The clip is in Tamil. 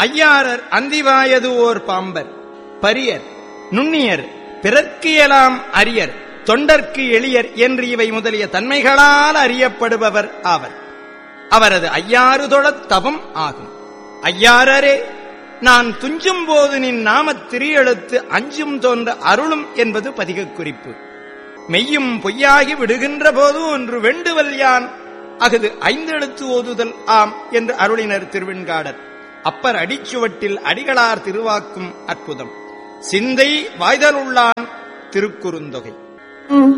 ஐயாரர் அந்திவாயது ஓர் பாம்பர் பரியர் நுண்ணியர் பிறர்க்கு எலாம் அரியர் தொண்டர்க்கு எளியர் என்று இவை முதலிய தன்மைகளால் அறியப்படுபவர் ஆவர் அவரது ஐயாறு தொழத் தவம் ஆகும் ஐயாரரே நான் துஞ்சும் போது நின் நாமத் திரியெழுத்து அஞ்சும் தோன்ற அருளும் என்பது பதிகக் குறிப்பு மெய்யும் பொய்யாகி விடுகின்ற போது ஒன்று வெண்டுவல் யான் அஃது ஐந்தெழுத்து ஓதுதல் ஆம் என்று அருளினர் திருவெண்காடர் அப்பர் அடிச்சுவட்டில் அடிகளார் திருவாக்கும் அற்புதம் சிந்தை வாய்தலுள்ளான் திருக்குறுந்தொகை